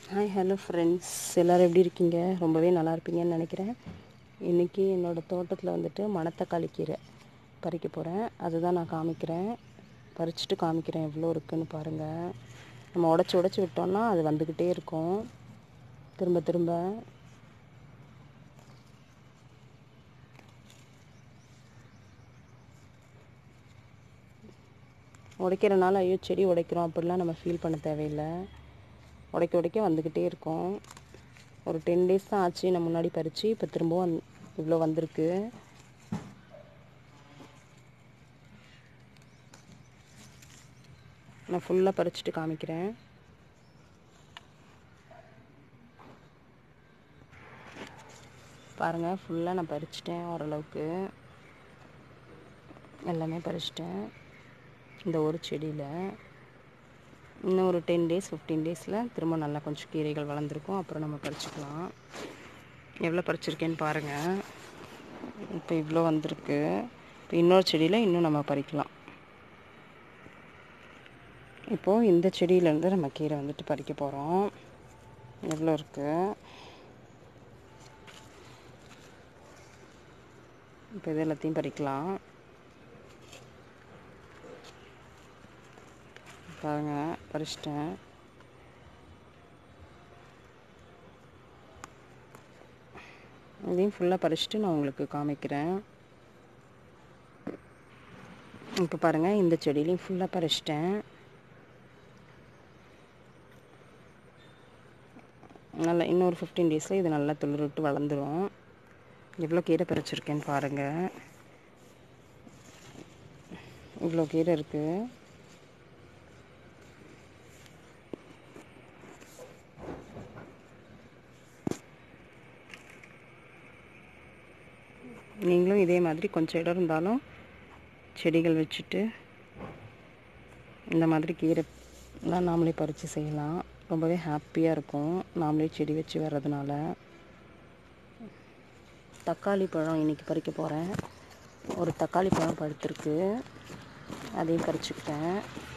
hi hello friends எல்லோரும் எப்படி இருக்கீங்க ரொம்பவே நல்லா இருப்பீங்கன்னு நினைக்கிறேன் இன்றைக்கி என்னோடய தோட்டத்தில் வந்துட்டு மணத்தக்காளி கீரை பறிக்க போகிறேன் அதுதான் நான் காமிக்கிறேன் பறிச்சுட்டு காமிக்கிறேன் எவ்வளோ இருக்குன்னு பாருங்கள் நம்ம உடச்சி உடச்சி விட்டோம்னா அது வந்துக்கிட்டே இருக்கும் திரும்ப திரும்ப உடைக்கிறனால ஐயோ செடி உடைக்கிறோம் அப்படிலாம் நம்ம ஃபீல் பண்ண தேவையில்லை உடைக்க உடைக்க வந்துக்கிட்டே இருக்கும் ஒரு டென் டேஸ் தான் ஆச்சு நான் முன்னாடி பறித்து இப்போ திரும்பவும் இவ்வளோ வந்திருக்கு நான் ஃபுல்லாக பறிச்சுட்டு காமிக்கிறேன் பாருங்கள் ஃபுல்லாக நான் பறிச்சிட்டேன் ஓரளவுக்கு எல்லாமே பறிச்சிட்டேன் இந்த ஒரு செடியில் இன்னும் ஒரு டென் டேஸ் ஃபிஃப்டீன் டேஸில் திரும்ப நல்லா கொஞ்சம் கீரைகள் வளர்ந்துருக்கும் அப்புறம் நம்ம பறிச்சுக்கலாம் எவ்வளோ பறிச்சிருக்கேன்னு பாருங்கள் இப்போ இவ்வளோ வந்திருக்கு இப்போ இன்னொரு செடியில் இன்னும் நம்ம பறிக்கலாம் இப்போது இந்த செடியிலேருந்து நம்ம கீரை வந்துட்டு பறிக்க போகிறோம் எவ்வளோ இருக்குது இப்போ இது எல்லாத்தையும் பறிக்கலாம் பாருங்க பறிச்சிட்டேன் இதையும் ஃபுல்லாக பறிச்சுட்டு நான் உங்களுக்கு காமிக்கிறேன் இப்போ பாருங்கள் இந்த செடியிலையும் ஃபுல்லாக பறிச்சிட்டேன் நல்லா இன்னொரு ஃபிஃப்டீன் டேஸில் இது நல்லா துளிர்விட்டு வளர்ந்துடும் எவ்வளோ கீரை பறிச்சிருக்கேன்னு பாருங்கள் இவ்வளோ கீரை இருக்குது நீங்களும் இதே மாதிரி கொஞ்சம் இடம் இருந்தாலும் செடிகள் வச்சுட்டு இந்த மாதிரி கீரைலாம் நாமளே பறித்து செய்யலாம் ரொம்பவே ஹாப்பியாக இருக்கும் நாமளே செடி வச்சு வர்றதுனால தக்காளி பழம் இன்றைக்கி பறிக்க போகிறேன் ஒரு தக்காளி பழம் பழுத்திருக்கு அதையும் பறிச்சுக்கிட்டேன்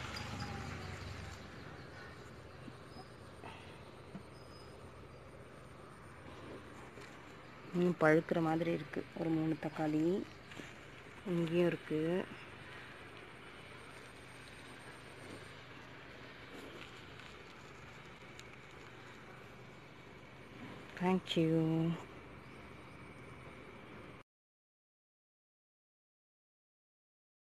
இன்னும் பழுக்கிற மாதிரி இருக்குது ஒரு மூணு தக்காளி இங்கேயும் இருக்குது தேங்க்யூ